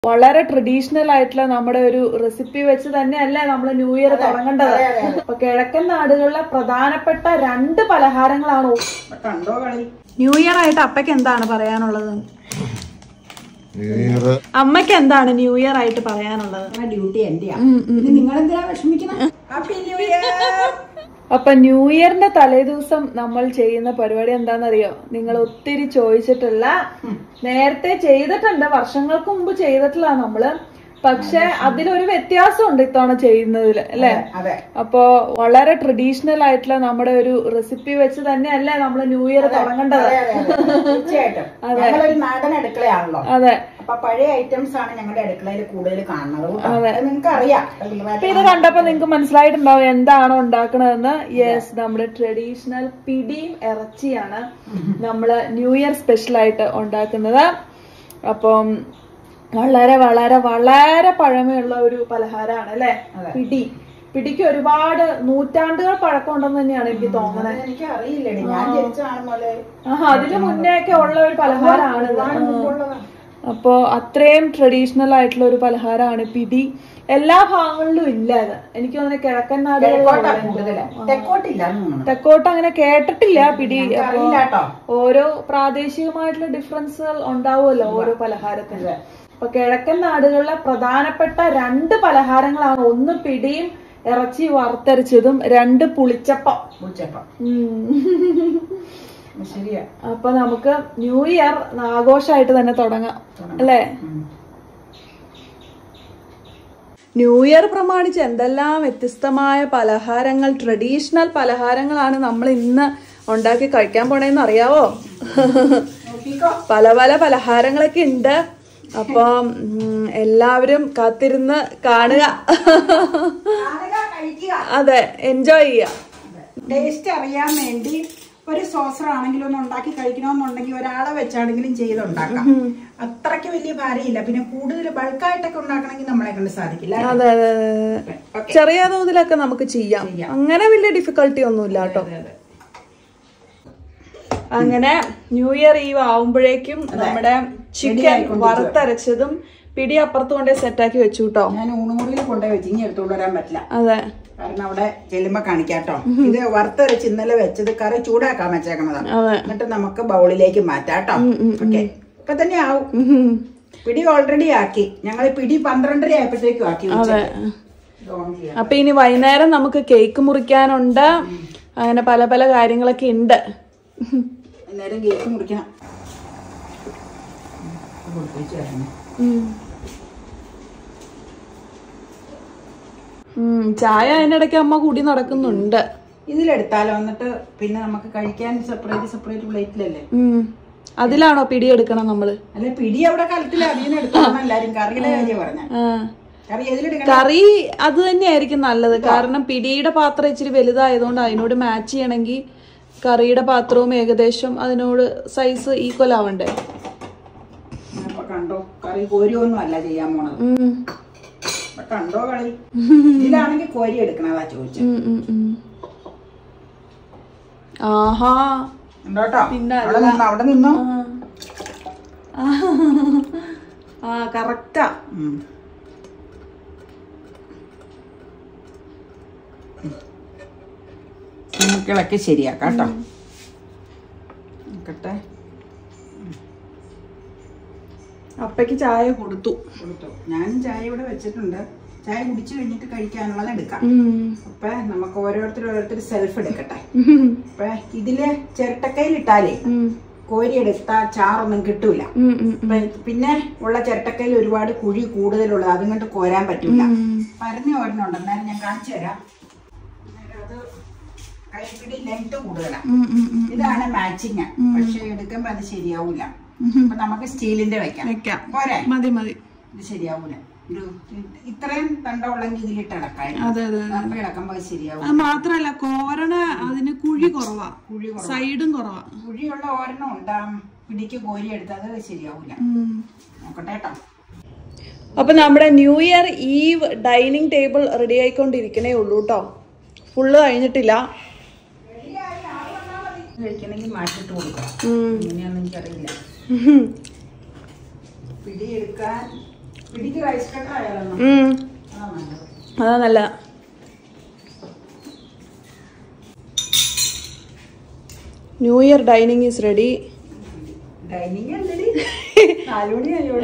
വളരെ ട്രഡീഷണൽ ആയിട്ടുള്ള നമ്മുടെ ഒരു റെസിപ്പി വെച്ച് തന്നെയല്ലേ നമ്മൾ ന്യൂ ഇയർ തുടങ്ങേണ്ടത് അപ്പൊ കിഴക്കൻ നാടുകളിലെ പ്രധാനപ്പെട്ട രണ്ട് പലഹാരങ്ങളാണ് കണ്ടോ കളി ന്യൂ ഇയർ ആയിട്ട് അപ്പയ്ക്ക് എന്താണ് പറയാനുള്ളത് നീറ് അമ്മയ്ക്ക് എന്താണ് ന്യൂ ഇയർ ആയിട്ട് പറയാനുള്ളത് ആ ഡ്യൂട്ടി എന്റെയാ ഇത് നിങ്ങൾ എന്തിനാ വിഷമിക്കണം ഹാപ്പി ന്യൂ ഇയർ അപ്പൊ ന്യൂ ഇയറിന്റെ തലേദിവസം നമ്മൾ ചെയ്യുന്ന പരിപാടി എന്താണെന്നറിയോ നിങ്ങൾ ഒത്തിരി ചോദിച്ചിട്ടില്ല നേരത്തെ ചെയ്തിട്ടുണ്ട് വർഷങ്ങൾക്ക് മുമ്പ് ചെയ്തിട്ടില്ല നമ്മള് പക്ഷെ അതിലൊരു വ്യത്യാസമുണ്ട് ഇത്തവണ ചെയ്യുന്നതില് അല്ലെ അതെ അപ്പോ വളരെ ട്രഡീഷണൽ ആയിട്ടുള്ള നമ്മുടെ ഒരു റെസിപ്പി വെച്ച് തന്നെയല്ലേ നമ്മൾ ന്യൂ ഇയർ തുടങ്ങേണ്ടത് അതെ, അതെ, അതെ. തീർച്ചയായിട്ടും ഞങ്ങളൊരു നാടൻ അടുക്കളയാണല്ലോ അതെ അപ്പൊ പഴയ ഐറ്റംസ് ആണ് ഞങ്ങളുടെ അടുക്കളയിൽ കൂടുതൽ കാണുന്നത് നിങ്ങൾക്ക് അറിയാം അപ്പൊ ഇത് കണ്ടപ്പോ നിങ്ങക്ക് മനസ്സിലായിട്ടുണ്ടാവും എന്താണോ ഉണ്ടാക്കണതെന്ന് യെസ് നമ്മുടെ ട്രഡീഷണൽ പിടിയും ഇറച്ചിയാണ് നമ്മള് ന്യൂ ഇയർ സ്പെഷ്യൽ ആയിട്ട് ഉണ്ടാക്കുന്നത് അപ്പം വളരെ വളരെ വളരെ പഴമയുള്ള ഒരു പലഹാരമാണ് അല്ലെ പിടി പിടിക്ക് ഒരുപാട് നൂറ്റാണ്ടുകൾ പഴക്കമുണ്ടെന്ന് തന്നെയാണ് എനിക്ക് തോന്നുന്നത് എനിക്ക് അറിയില്ലടി ഞാൻ ജനിച്ചാണ് പോലെ ആഹ് അതിന് മുന്നേ ഒക്കെ ഉള്ള ഒരു പലഹാരമാണ് ഒരുപാട് മുമ്പുള്ളതാണ് അപ്പോ അത്രയും ട്രഡീഷണൽ ആയിട്ടുള്ള ഒരു പലഹാരമാണ് പിടി എല്ലാ ഭാഗങ്ങളിലും ഇല്ല അത് എനിക്ക് തോന്നുന്നു കിഴക്കൻ തെക്കോട്ടാ നാടുകളിലാണ് കൂടുതല് തെക്കോട്ടില്ല എന്ന് തോന്നുന്നു തെക്കോട്ട് അങ്ങനെ കേട്ടിട്ടില്ല പിടി അപ്പൊ അറിയില്ല കേട്ടോ ഓരോ പ്രാദേശികമായിട്ടുള്ള ഡിഫറൻസുകൾ ഉണ്ടാവുമല്ലോ ഓരോ പലഹാരത്തിന് അപ്പൊ കിഴക്കൻ നാടുകളിലെ പ്രധാനപ്പെട്ട രണ്ട് പലഹാരങ്ങളാണ് ഒന്ന് പിടിയും ഇറച്ചി വറുത്തരച്ചതും രണ്ട് പുളിച്ചപ്പം ഉച്ചപ്പം ഉം. ശരിയാ അപ്പൊ നമുക്ക് ന്യൂ ഇയർ ആഘോഷമായിട്ട് തന്നെ തുടങ്ങാം അല്ലേ ഉം. ന്യൂ ഇയർ പ്രമാണിച്ച് എന്തെല്ലാം വ്യത്യസ്തമായ പലഹാരങ്ങൾ ട്രഡീഷണൽ പലഹാരങ്ങളാണ് നമ്മൾ ഇന്ന് ഉണ്ടാക്കി കഴിക്കാൻ പോണേന്ന് അറിയാവോ നോക്കിക്കോ പല പല പലഹാരങ്ങളൊക്കെ ഉണ്ട് അപ്പം ഉം, എല്ലാവരും കാത്തിരുന്ന് കാണുക കാണുക, കഴിക്കുക അതെ എൻജോയ് ചെയ്യാം ടേസ്റ്റ് അറിയാൻ വേണ്ടി ഒരു സോസർ ആണെങ്കിലും ഒന്ന് ഉണ്ടാക്കി കഴിക്കണമെന്നുണ്ടെങ്കിൽ ഒരാളെ വെച്ചാണെങ്കിലും ചെയ്തുണ്ടാക്കാം അത്രയ്ക്ക് വലിയ ഭാരമില്ല പിന്നെ കൂടുതൽ ബൾക്കായിട്ടൊക്കെ ഉണ്ടാക്കണമെങ്കിൽ നമ്മളെ കൊണ്ട് സാധിക്കില്ല അതെ അതെ അതെ, അതെ ചെറിയ തോതിലൊക്കെ നമുക്ക് ചെയ്യാം അങ്ങനെ വലിയ ഡിഫിക്കൽട്ടി ഒന്നുമില്ല കേട്ടോ അങ്ങനെ ന്യൂ ഇയർ ഈവ് ആവുമ്പോഴേക്കും നമ്മുടെ ചിക്കൻ വറുത്തരച്ചതും പിടി അപ്പുറത്ത് കൊണ്ടേ സെറ്റാക്കി വെച്ചു കേട്ടോ ഞാൻ ഊണുമുറിയിൽ കൊണ്ടുപോയി വെച്ച് ഇനി എടുത്തുകൊണ്ട് വരാൻ പറ്റില്ല അതെ കാരണം അവിടെ ചെല്ലുമ്പോ കാണിക്കാട്ടോ ഇത് വറുത്തരച്ച് ഇന്നലെ വെച്ചത് കറി ചൂടാക്കാൻ വെച്ചേക്കണതാ അതെ എന്നിട്ട് നമുക്ക് ബൗളിലേക്ക് മാറ്റാട്ടോ ഓക്കെ ഇപ്പൊ തന്നെ ആവും ഉം. പിടി ഓൾറെഡി ആക്കി ഞങ്ങൾ പിടി പന്ത്രണ്ടര ആയപ്പോഴത്തേക്കും ആക്കി അതെ ഉച്ചയ്ക്ക്. ഇത് ഓൺ ചെയ്യാം. അപ്പൊ ഇനി വൈകുന്നേരം നമുക്ക് കേക്ക് മുറിക്കാനുണ്ട് അങ്ങനെ പല പല കാര്യങ്ങളൊക്കെ ഉണ്ട് അന്നേരം കേക്ക് മുറിക്കണം ഇത് കൊടുത്തേച്ച് വരണേ. ഉം. ഉം, ചായ അതിനിടയ്ക്ക് അമ്മ കൂടി നടക്കുന്നുണ്ട് ഇതിലെടുത്താലോ എന്നിട്ട് പിന്നെ നമുക്ക് കഴിക്കാൻ സെപ്പറേറ്റ് സെപ്പറേറ്റ് പ്ലേറ്റിലല്ലേ ഉം. അതിലാണോ പിടി എടുക്കണം നമ്മള് അല്ലെ പിടി അവിടെ കലത്തില്ല അതിന് എടുത്തോളാം എല്ലാരും കറിയുടെ കാര്യം പറഞ്ഞ ആ. കറി എതിലെടുക്കണം കറി അത് തന്നെയായിരിക്കും നല്ലത് കാരണം പിടിയുടെ പാത്രം ഇച്ചിരി വലുതായതുകൊണ്ട് അതിനോട് മാച്ച് ചെയ്യണമെങ്കിൽ കറിയുടെ പാത്രവും ഏകദേശം അതിനോട് സൈസ് ഈക്വൽ ആവണ്ടേ അപ്പൊ കണ്ടോ കറി കോരിയൊന്നും അല്ല ചെയ്യാൻ പോണത് ഉം. അപ്പൊ കണ്ടോ കളി ഇതിലാണെങ്കിൽ കോരി എടുക്കണതാ ചോദിച്ചത് ഉം, ഉം, ഉം. ആഹാ ഉണ്ടോട്ടോ പിന്നെ അവിടെ നിന്നോ അവിടെ നിന്നോ ആ. ആ കറക്റ്റാ ഉം. നമുക്ക് ഇളക്കി ശരിയാക്കാം കേട്ടോ നോക്കട്ടെ അപ്പയ്ക്ക് ചായ കൊടുത്തു കൊടുത്തു ഞാനും ചായ ഇവിടെ വെച്ചിട്ടുണ്ട് ചായ കുടിച്ചു കഴിഞ്ഞിട്ട് കഴിക്കാനുള്ളത് എടുക്കാം ഉം. അപ്പൊ നമുക്ക് ഓരോരുത്തർ ഓരോരുത്തർ സെൽഫ് എടുക്കട്ടെ ഉം. അപ്പൊ ഇതില് ചിരട്ടക്കയിൽ ഇട്ടാലേ ഉം. കോരി എടുത്ത ചാറൊന്നും കിട്ടൂല ഉം, ഉം, അപ്പൊ പിന്നെ ഉള്ള ചിരട്ടക്കയിൽ ഒരുപാട് കുഴി കൂടുതലുള്ളത് അതും കൊണ്ട് കോരാൻ പറ്റൂല ഉം. പരഞ്ഞ ഒരെണ്ണുണ്ട് അന്നേരം ഞാൻ കാണിച്ചു തരാം അന്നേരം അത് കൈപ്പിടി ലെങ്ത് കൂടുതലാണ് ഉം, ഉം, ഉം. ഇതാണ് മാച്ചിങ് പക്ഷെ എടുക്കുമ്പോ അത് ശരിയാവൂല അപ്പൊ നമുക്ക് സ്റ്റീലിന്റെ വെക്കാം വെക്കാം പോരെ മതി മതി ഇത് ശരിയാവൂല ഒരു ഇത്രയും തണ്ടമുള്ളെങ്കിൽ ഇതിലിട്ട് ഇളക്കാം അതെ അതെ അപ്പൊ ഇളക്കുമ്പോ അത് ശരിയാവും അത് മാത്രല്ല കോരണ അതിന് കുഴി കുറവാ കുഴി കുറവ് സൈഡും കുറവാ കുഴിയുള്ള ഒരെണ്ണം ഉണ്ടാകും പിടിക്ക് കോരി എടുത്താൽ അത് ശരിയാവൂല നോക്കട്ടെ കേട്ടോ അപ്പൊ നമ്മുടെ new year eve dining table ready ആയിക്കൊണ്ടിരിക്കണേ ഉള്ളൂ കേട്ടോ ഫുള്ള് കഴിഞ്ഞിട്ടില്ല കഴിക്കണമെങ്കിൽ മാറ്റിട്ട് കൊടുക്കണം ഉം. എങ്ങനെയാണെന്ന് എനിക്കറിയില്ല പിടിയെടുക്കാൻ പിടിക്ക് റൈസ് കട്ടർ ആയാലോ ഉം. അതാ നല്ലത് അതാ നല്ല new year dining is ready dining അല്ലടി നാലുമണി ആയോളൂ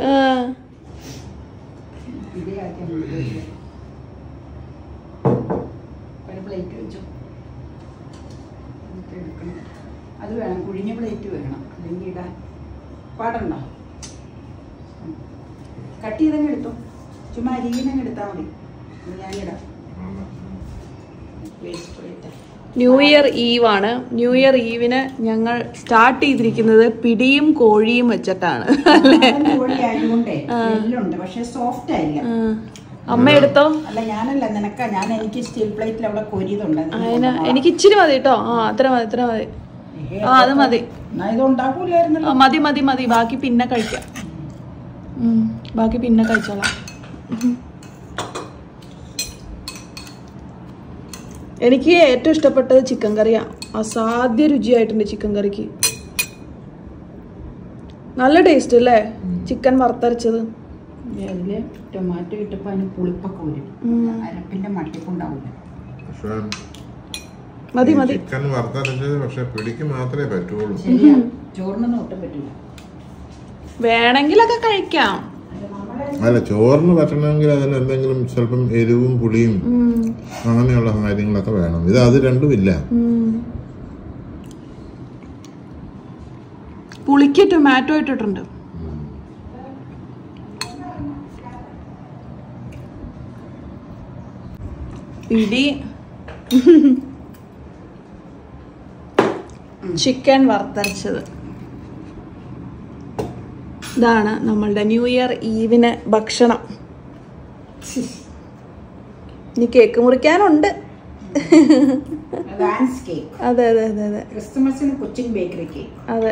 ഇടിയാക്കി ഒരു പ്ലേറ്റ് വെച്ചു എന്നിട്ട് എടുക്കണം അത് വേണം കുഴിഞ്ഞ പ്ലേറ്റ് വേണം അല്ലെങ്കിൽ ഇടാൻ പാടുണ്ടോ കട്ട് ചെയ്തങ്ങ് എടുത്തോ ചുമ്മാ അരിയിനങ്ങ് എടുത്താൽ മതി ഇത് ഞാനിടാം waste plate new year eve ആണ് ന്യൂ ഇയർ ഈവിന് ഞങ്ങൾ സ്റ്റാർട്ട് ചെയ്തിരിക്കുന്നത് പിടിയും കോഴിയും വെച്ചിട്ടാണ് കോഴി ആയതുകൊണ്ടേ എല്ലുണ്ട് പക്ഷെ സോഫ്റ്റ് ആയില്ല ആ. അമ്മ എടുത്തോ അല്ല ഞാനല്ല നിനക്ക ഞാൻ എനിക്ക് സ്റ്റീൽ പ്ലേറ്റിൽ അവിടെ കൊരിയതുണ്ട് അത് നീ അതിന് കൊണ്ടുവാ. എനിക്ക് ഇച്ചിരി മതി കേട്ടോ ആ അത്ര മതി അത്ര മതി ഏഹ്, ആ അത് മതി എന്നാ ഇത് ഉണ്ടാക്കൂലായിരുന്നല്ലോ ആ, മതി മതി മതി ബാക്കി പിന്നെ കഴിക്കാം ഉം, ബാക്കി പിന്നെ കഴിച്ചോളാം എനിക്ക് ഏറ്റവും ഇഷ്ടപ്പെട്ടത് ചിക്കൻ കറിയാ അസാധ്യ രുചിയായിട്ടുണ്ട് ചിക്കൻ കറിക്ക് നല്ല ടേസ്റ്റ് അല്ലേ ചിക്കൻ വറുത്തരച്ചത് അതില് ടൊമാറ്റോ ഇട്ടപ്പോ അതിന് പുളിപ്പൊക്കെ വരും ഉം. അരപ്പിന്റെ മട്ടിപ്പുണ്ടാവില്ല പക്ഷേ മതി മതി ചിക്കൻ വറുത്തരച്ചത് പക്ഷെ പിടിക്ക് മാത്രമേ പറ്റുള്ളൂ ശരിയാ ചോറിനൊന്നും ഒട്ടും പറ്റില്ല വേണമെങ്കിലൊക്കെ കഴിക്കാം അല്ല ചോറിന് പറ്റണമെങ്കിൽ അതിന് എന്തെങ്കിലും ചിലപ്പം എരിവും പുളിയും ഉം, അങ്ങനെയുള്ള കാര്യങ്ങളൊക്കെ വേണം ഇത് അത് രണ്ടും ഇല്ല ഉം. പുളിക്ക് ടൊമാറ്റോ ഇട്ടിട്ടുണ്ട് പിടി ചിക്കൻ വറുത്തരച്ചത് ഇതാണ് നമ്മളുടെ ന്യൂ ഇയർ ഈവിന് ഭക്ഷണം ഇനി കേക്ക് മുറിക്കാനുണ്ട് വാൻസ് കേക്ക് അതെ അതെ അതെ അതെ ക്രിസ്മസിന് കൊച്ചിൻ ബേക്കറി കേക്ക് അതെ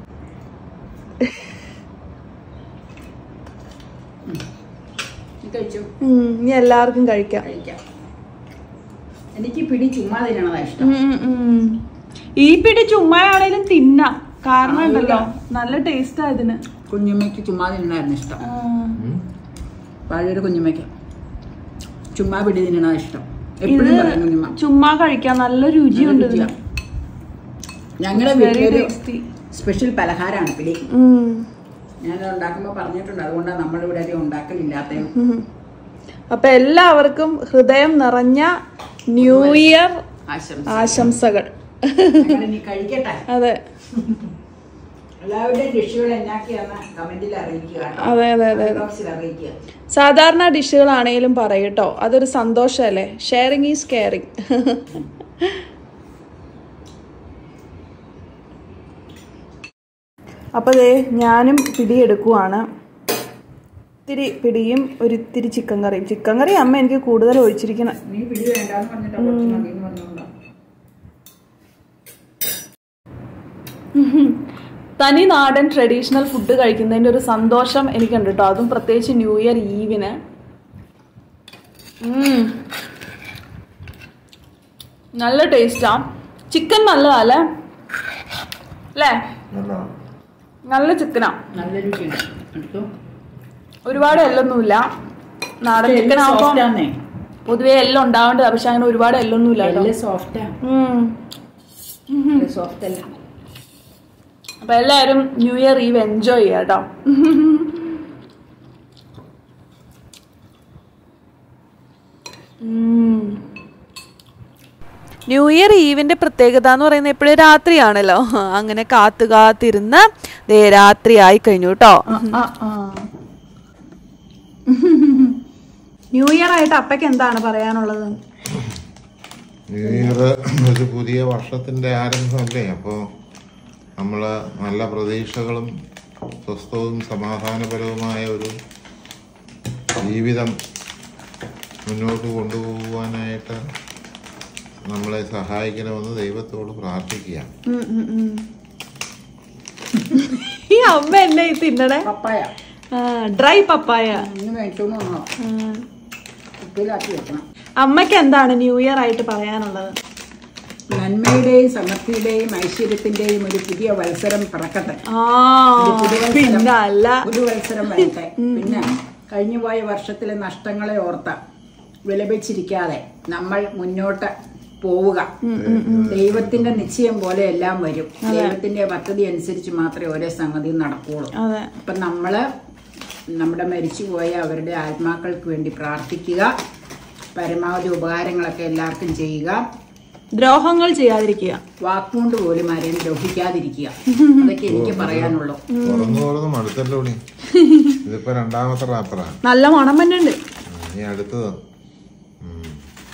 കഴിച്ചു ഉം, ഇനി എല്ലാവർക്കും കഴിക്കാം കഴിക്കാം എനിക്ക് പിടി ചുമ്മാ തിന്നണതാ ഇഷ്ടം ഉം, ഉം, ഉം. ഈ പിടി ചുമ്മായാണേലും തിന്നാം കാരണം ഉണ്ടല്ലോ നല്ല ടേസ്റ്റാ ഇതിന് കുഞ്ഞുമ്മയ്ക്ക് ചുമ്മാ തിന്നണായിരുന്നു ഇഷ്ടം ആ, പഴയൊരു കുഞ്ഞുമ്മയ്ക്ക് ചുമ്മാ പിടി തിന്നണതാ ഇഷ്ടം എപ്പോഴും പറയും കുഞ്ഞുമ്മ ചുമ്മാ കഴിക്കാം നല്ല രുചിയുണ്ട് ഇതിന് ഞങ്ങളുടെ വെരി വീട്ടിലൊരു ടേസ്റ്റി സ്പെഷ്യൽ പലഹാരമാണ് പിടി ഞാനത് ഉണ്ടാക്കുമ്പോൾ പറഞ്ഞിട്ടുണ്ട് അതുകൊണ്ടാണ് നമ്മളിവിടെ അധികം ഉണ്ടാക്കലില്ലാത്ത അപ്പൊ എല്ലാവർക്കും ഹൃദയം നിറഞ്ഞ ന്യൂ ഇയർ ആശംസ ആശംസകൾ ഞങ്ങൾ ഇനി കഴിക്കട്ടെ അതെ എല്ലാവരുടെയും ഡിഷുകൾ എന്നാക്കിയാന്ന് കമന്റിൽ അറിയിക്കുക കേട്ടോ. അതെ അതെ അതെ കമന്റ് ബോക്സിൽ അറിയിക്കുക സാധാരണ ഡിഷുകളാണേലും പറയൂട്ടോ അതൊരു സന്തോഷമല്ലേ ഷെയറിങ് ഈസ് കെയറിങ് അപ്പോൾ ദേ ഞാനും പിടിയെടുക്കുവാണ് ഇത്തിരി പിടിയും ഒരു ഇത്തിരി ചിക്കൻ കറിയും ചിക്കൻ കറി അമ്മ എനിക്ക് കൂടുതൽ ഒഴിച്ചിരിക്കണം നീ പിടി വേണ്ടാന്ന് പറഞ്ഞിട്ട് കുറച്ച് മതി എന്ന് പറഞ്ഞോണ്ടാ തനി നാടൻ ട്രഡീഷണൽ ഫുഡ് കഴിക്കുന്നതിൻ്റെ ഒരു സന്തോഷം എനിക്കുണ്ട് കേട്ടോ അതും പ്രത്യേകിച്ച് ന്യൂ ഇയർ ഈവിന് ഉം. നല്ല ടേസ്റ്റാ ചിക്കൻ നല്ലതല്ലേ അല്ലേ നല്ല ചിക്കനാ നല്ല രുചിയുണ്ട് എടുത്തു ഒരുപാട് എല്ലൊന്നുമില്ല നാടൻ ചിക്കൻ ആവുമ്പോൾ സോഫ്റ്റ് ആന്നേ പൊതുവേ എല്ലാം ഉണ്ടാവേണ്ടത് പക്ഷെ അങ്ങനെ ഒരുപാട് എല്ലൊന്നുമില്ല കേട്ടോ എല്ലാം സോഫ്റ്റാ ഉം. സോഫ്റ്റ് അല്ല അപ്പൊ എല്ലാവരും ന്യൂ ഇയർ ഈവ് എൻജോയ് ചെയ്യാം കേട്ടോ ന്യൂ ഇയർ ഈവിന്റെ പ്രത്യേകത എന്ന് പറയുന്നത് എപ്പോഴും രാത്രിയാണല്ലോ അങ്ങനെ കാത്തു കാത്തിരുന്ന് ദേ രാത്രി ആയി കഴിഞ്ഞു കേട്ടോ ന്യൂ ഇയർ ആയിട്ട് അപ്പയ്ക്ക് എന്താണ് പറയാനുള്ളത് ന്യൂ ഇയർ ഒരു പുതിയ വർഷത്തിന്റെ ആരംഭമല്ലേ അപ്പോൾ നമ്മൾ നല്ല പ്രതീക്ഷകളും സ്വസ്ഥവും സമാധാനപരവുമായ ഒരു ജീവിതം മുന്നോട്ട് കൊണ്ടുപോകുവാനായിട്ട് നമ്മളെ സഹായിക്കണമെന്ന് ദൈവത്തോട് പ്രാർത്ഥിക്കുക ഉം, ഉം, ഉം. ഈ അമ്മ എന്നെ ഈ തിന്നണേ പപ്പായ ഡ്രൈ പപ്പായ ഇന്ന് മേടിച്ചോണ്ട് വന്നോ ഉം. കുപ്പിയിലാക്കി വെക്കണം അമ്മയ്ക്ക് എന്താണ് ന്യൂ ഇയർ ആയിട്ട് പറയാനുള്ളത് നന്മയുടെയും സമൃദ്ധിയുടെയും ഐശ്വര്യത്തിന്റെയും ഒരു പുതിയ മത്സരം പിറക്കട്ടെ ആ പിന്നെ അല്ല ഒരു മത്സരം വരട്ടെ പിന്നെ കഴിഞ്ഞുപോയ വർഷത്തിലെ നഷ്ടങ്ങളെ ഓർത്ത വിലപിച്ചിരിക്കാതെ നമ്മൾ മുന്നോട്ട് പോവുക ദൈവത്തിന്റെ നിശ്ചയം പോലെ എല്ലാം വരും ദൈവത്തിന്റെ പദ്ധതി അനുസരിച്ച് മാത്രമേ ഓരോ സംഗതിയും നടക്കുകയുള്ളൂ അതെ അപ്പം നമ്മൾ നമ്മുടെ മരിച്ചുപോയ അവരുടെ ആത്മാക്കൾക്ക് വേണ്ടി പ്രാർത്ഥിക്കുക പരമാവധി ഉപകാരങ്ങളൊക്കെ എല്ലാവർക്കും ചെയ്യുക ദ്രോഹങ്ങൾ ചെയ്യാതിരിക്കുക വാക്കുകൊണ്ട് പോലും ആരെയും ദ്രോഹിക്കാതിരിക്കുക അതൊക്കെ എനിക്ക് പറയാനുള്ളൂ തുറന്നു തുറന്ന് മടുത്തല്ലോ ഉണ്ണി. ഇതിപ്പോ രണ്ടാമത്തെ റാപ്പറാ നല്ല മണം തന്നെ ഉണ്ട് ഇനി അടുത്തത് ഉം.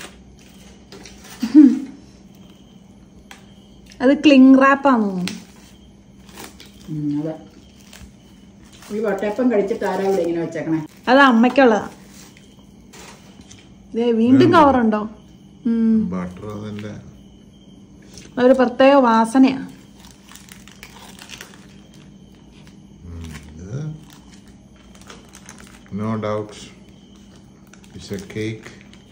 അത് ക്ലിങ് റാപ്പാന്ന് തോന്നുന്നു ഉം, അതെ ഈ വട്ടയപ്പം കഴിച്ചിട്ട് ആരാ ഇവിടെ ഇങ്ങനെ വെച്ചേക്കണേ അത് അമ്മയ്ക്കുള്ളതാ ദേ വീണ്ടും കവറുണ്ടോ ഉം ബട്ടർ അതിന്റെ ഒരു പ്രത്യേക വാസനയാ ഇത് no doubt it's a cake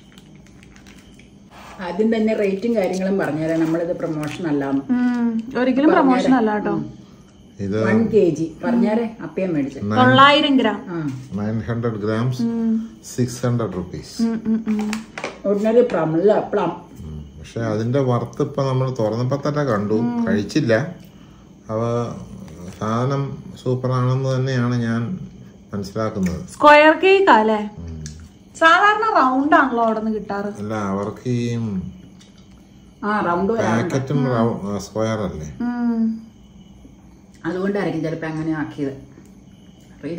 ആദ്യം തന്നെ റേറ്റും കാര്യങ്ങളും പറഞ്ഞുതരാം നമ്മളിത് പ്രൊമോഷൻ അല്ലാന്ന് ഉം. ഒരിക്കലും പ്രൊമോഷൻ അല്ല കേട്ടോ ഇത് വൺ കെ ജി പറഞ്ഞാരേ അപ്പയം മേടിച്ചു തൊള്ളായിരം ഗ്രാം ആ nine hundred grams six hundred rupees ഉം, ഉം, ഉം. ഓർഡിനറി പ്ലം അല്ല പ്ലം പക്ഷെ അതിന്റെ വർത്ത് ഇപ്പൊ നമ്മൾ തുറന്നപ്പോ തന്നെ കണ്ടു കഴിച്ചില്ല അവ സാധനം സൂപ്പറാണെന്ന് തന്നെയാണ് ഞാൻ മനസ്സിലാക്കുന്നത് സ്ക്വയർ കേക്ക് അല്ലേ സാധാരണ റൗണ്ട് ആണല്ലോ അവിടെ നിന്ന് കിട്ടാറ് അല്ല അവർക്ക് ഈ ആ റൗണ്ട് വരാം പാക്കറ്റും സ്ക്വയർ അല്ലേ ഉം. അതുകൊണ്ടായിരിക്കും ചിലപ്പോ അങ്ങനെ ആക്കിയത് അറിയില്ല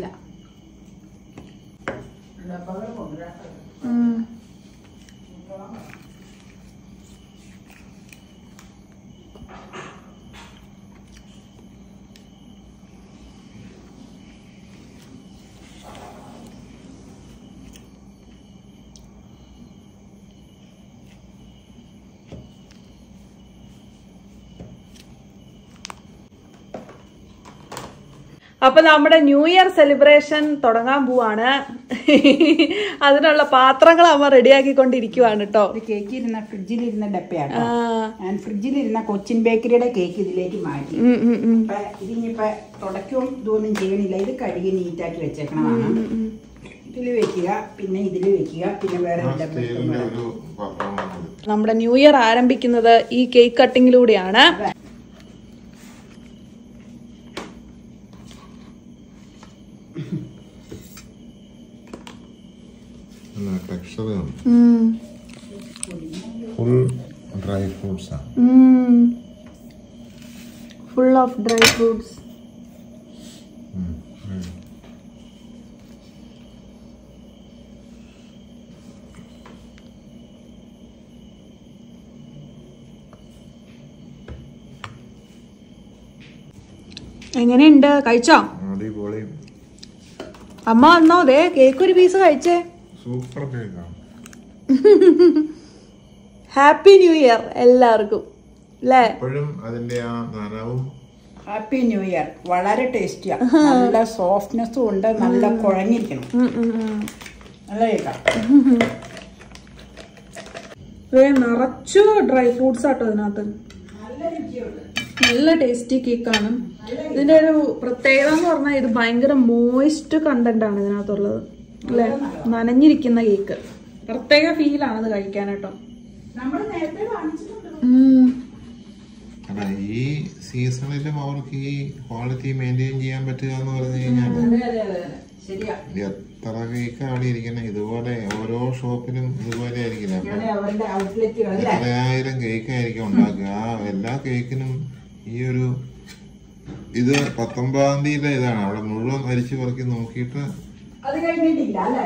ഉം. അപ്പൊ നമ്മുടെ ന്യൂ ഇയർ സെലിബ്രേഷൻ തുടങ്ങാൻ പോവാണ് അതിനുള്ള പാത്രങ്ങൾ അമ്മ റെഡിയാക്കിക്കൊണ്ടിരിക്കുവാണ് കേട്ടോ ഇത് കേക്ക് ഇരുന്ന ഫ്രിഡ്ജിലിരുന്ന ഡപ്പയാണ് ആ, ഞാൻ ഫ്രിഡ്ജിലിരുന്ന കൊച്ചിൻ ബേക്കറിയുടെ കേക്ക് ഇതിലേക്ക് മാറ്റി ഉം, ഉം, ഉം. അപ്പൊ ഇതിനിപ്പോ തുടക്കവും ഇതൊന്നും ചെയ്യണില്ല ഇത് കഴുകി നീറ്റാക്കി വെച്ചേക്കണതാണ് ഇതിൽ വെക്കുക പിന്നെ ഇതിൽ വെക്കുക പിന്നെ വേറെ ഒരു ഡപ്പ എടുത്തോണ്ട് സ്റ്റീലിന്റെ വരാം. ഒരു പാത്രമാണ് ഇത്. നമ്മുടെ ന്യൂ ഇയർ ആരംഭിക്കുന്നത് ഈ കേക്ക് കട്ടിങ്ങിലൂടെയാണ് നല്ല ടെക്സ്ചർ ഉണ്ട് ഉം. ഫുൾ ഡ്രൈ ഫ്രൂട്ട്സ് ആണ് ഉം. ഫുൾ ഓഫ് ഡ്രൈ ഫ്രൂട്ട്സ് ഉം. ഉം. എങ്ങനെയുണ്ട് കഴിച്ചോ അടിപൊളി അമ്മ വന്നോ ദേ കേക്ക് ഒരു പീസ് കഴിച്ചേ സൂപ്പർ കേക്കാണ് ഹാപ്പി ന്യൂ ഇയർ എല്ലാവർക്കും അല്ലേ ഇപ്പോഴും അതിന്റെ ആ നനവും ഹാപ്പി ന്യൂ ഇയർ വളരെ ടേസ്റ്റിയാ നല്ല സോഫ്റ്റ്നെസ്സും ഉണ്ട് നല്ല കുഴഞ്ഞിരിക്കണം ഉം, ഉം, ഉം. നല്ല കേക്കാം ദേ നിറച്ചു ഡ്രൈ ഫ്രൂട്ട്സ് ആട്ടോ ഇതിനകത്ത് നല്ല ടേസ്റ്റി കേക്കാണ് ഇതിന്റെ ഒരു പ്രത്യേകത എന്ന് പറഞ്ഞാൽ ഇത് ഭയങ്കര മോയിസ്റ്റ് കണ്ടന്റ് ആണ് ഇതിനകത്തുള്ളത് അല്ലെ നനഞ്ഞിരിക്കുന്ന കേക്ക് പ്രത്യേക ഫീലാണ് ഇത് കഴിക്കാനാട്ടോ നമ്മൾ നേരത്തെ വാങ്ങിച്ചിട്ടുണ്ട് ഉം. അല്ല ഈ സീസണിലും അവർക്ക് ഈ ക്വാളിറ്റി മെയിൻറ്റെയിൻ ചെയ്യാൻ പറ്റുക എന്ന് പറഞ്ഞു കഴിഞ്ഞാൽ അതെ അതെ അതെ അതെ ശരിയാ എത്ര കേക്കാണ് ഇരിക്കുന്നത് ഇതുപോലെ ഓരോ ഷോപ്പിലും ഇതുപോലെ ആയിരിക്കില്ല അപ്പൊ ഇങ്ങനെ അവരുടെ ഔട്ട്ലെറ്റുകൾ അല്ലേ എത്രയായിരം കേക്ക് ആയിരിക്കും ഉണ്ടാക്കുക ആ എല്ലാ കേക്കിനും ഈ ഒരു ഇത് പത്തൊമ്പതാം തീയതി ഇതാണ് അവിടെ മുഴുവൻ അരിച്ചു പറക്കി നോക്കിയിട്ട് അത് കഴിഞ്ഞിട്ടില്ല അല്ലേ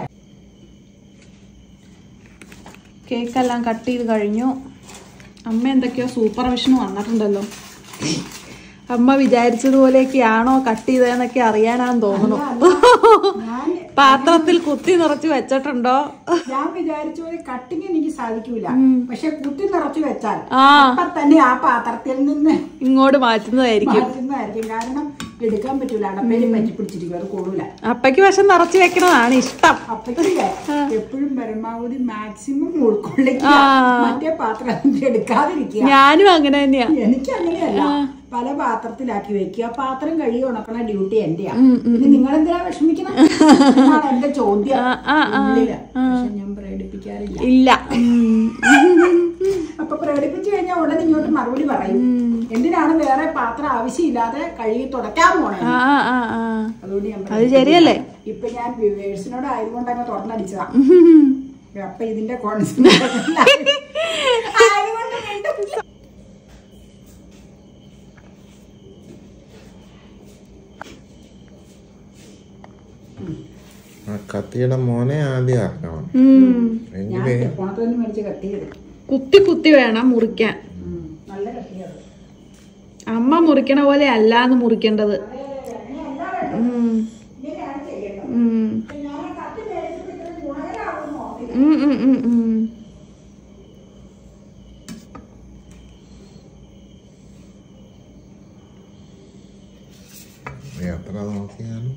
കേക്കെല്ലാം കട്ട് ചെയ്ത് കഴിഞ്ഞു അമ്മ എന്തൊക്കെയോ സൂപ്പർ വിഷന് വന്നിട്ടുണ്ടല്ലോ അമ്മ വിചാരിച്ചതുപോലെയൊക്കെയാണോ കട്ട് ചെയ്തതെന്നൊക്കെ അറിയാനാന്ന് തോന്നുന്നു ഞാൻ പാത്രത്തിൽ കുത്തി നിറച്ച് വെച്ചിട്ടുണ്ടോ ഞാൻ വിചാരിച്ച പോലെ കട്ടിങ് എനിക്ക് സാധിക്കൂല പക്ഷെ കുത്തി നിറച്ചു വെച്ചാൽ ആ അപ്പൊ തന്നെ ആ പാത്രത്തിൽ നിന്ന് ഇങ്ങോട്ട് മാറ്റുന്നതായിരിക്കും മാറ്റുന്നതായിരിക്കും കാരണം എടുക്കാൻ പറ്റൂല അടപ്പേലും പറ്റി പിടിച്ചിരിക്കും അത് കൊള്ളൂല അപ്പയ്ക്ക് വശം നിറച്ച് വെക്കണതാണ് ഇഷ്ടം അപ്പക്കില്ലേ എപ്പോഴും പരമാവധി മാക്സിമം ഉൾക്കൊള്ളിക്കുക ആ. മറ്റേ പാത്രം എടുക്കാതിരിക്കുക ഞാനും അങ്ങനെ തന്നെയാ എനിക്ക് അങ്ങനെയല്ല പല പാത്രത്തിലാക്കി വെക്കുക പാത്രം കഴുകി ഉണക്കണ ഡ്യൂട്ടി എന്റെയാ ഇനി നിങ്ങൾ എന്തിനാ വിഷമിക്കണം എന്നാണ് എന്റെ ചോദ്യം ഉള്ളില്. പക്ഷെ ഞാൻ പ്രകടിപ്പിക്കാറില്ല ഇല്ല അപ്പൊ പ്രകടിപ്പിച്ചു കഴിഞ്ഞാൽ ഉടനെ ഇങ്ങോട്ട് മറുപടി പറയും എന്തിനാണ് വേറെ പാത്രം ആവശ്യമില്ലാതെ കഴുകി തുടയ്ക്കാൻ പോണേ ആ ആ ആ അതുകൊണ്ട് ഞാൻ അത് ശരിയല്ലേ ഇപ്പൊ ഞാൻ വ്യൂവേഴ്സിനോട് ആയതുകൊണ്ട് അങ്ങ് തുറന്നടിച്ചതാ അപ്പൊ ഇതിന്റെ കോൺസെപ്റ്റ് ആയതുകൊണ്ട് വീണ്ടും ആ കത്തിയുടെ മോനെ ആദ്യം ആക്കണം ഉം. എങ്കിലേ പോണത്തിൽ നിന്ന് മേടിച്ച് കത്തിയത് കുത്തി കുത്തി വേണം മുറിക്കാൻ നല്ല കത്തിയത് അമ്മ മുറിക്കണ പോലെ അല്ലാന്ന് മുറിക്കേണ്ടത് ഉം. ഉം. ഉം, ഉം, ഉം, ഉം. എത്ര നോക്കിയാലും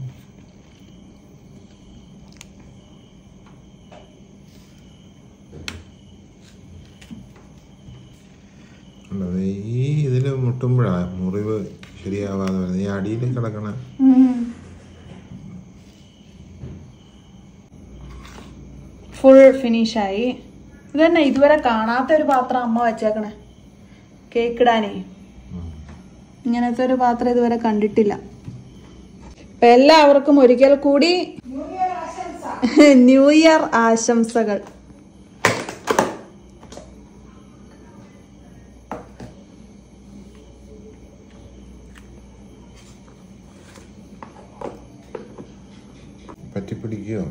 അല്ലത് ഈ ഇതിൽ മുട്ടുമ്പോഴാ മുറിവ് ശരിയാവാതെ വരുന്നത് ഈ അടിയിൽ കിടക്കണ ഉം. ഫുൾ ഫിനിഷായി ഇത് തന്നെ ഇതുവരെ കാണാത്ത ഒരു പാത്രം അമ്മ വെച്ചേക്കണേ കേക്ക് ഇടാനേ ഇങ്ങനത്തെ ഒരു പാത്രം ഇതുവരെ കണ്ടിട്ടില്ല അപ്പൊ എല്ലാവർക്കും ഒരിക്കൽ കൂടി ന്യൂ ഇയർ ആശംസകൾ പറ്റിപ്പിടിക്കുകയോ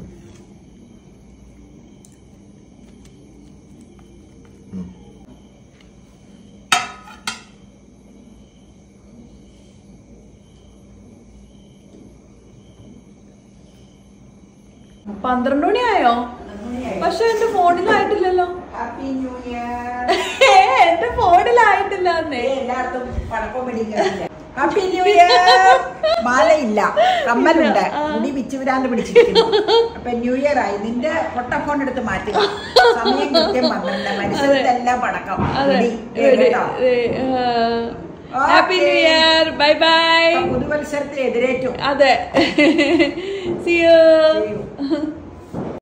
പന്ത്രണ്ട് മണിയായോ പക്ഷെ എന്റെ ഫോണിലായിട്ടില്ലല്ലോ ഹാപ്പി ന്യൂ ഇയർ ഏ, എന്റെ ഫോണിലായിട്ടില്ല എന്നേ എല്ലായിടത്തും പടക്കം പിടിക്കുന്നില്ല ഹാപ്പി ന്യൂ ഇയർ മാലയില്ല കമ്മലുണ്ട് മുടി പിച്ചുവിരാണ്ട് പിടിച്ചിരിക്കുന്നു അപ്പൊ ന്യൂ ഇയർ ആയി നിന്റെ പൊട്ട ഫോൺ എടുത്ത് മാറ്റുക സമയം കൃത്യം പന്ത്രണ്ട് മനുഷ്യരെല്ലാം പടക്കം മുടി. ഏ, കേട്ടോ? Happy new year bye bye പുതുവത്സരത്തിൽ എതിരേറ്റു അതെ സി യു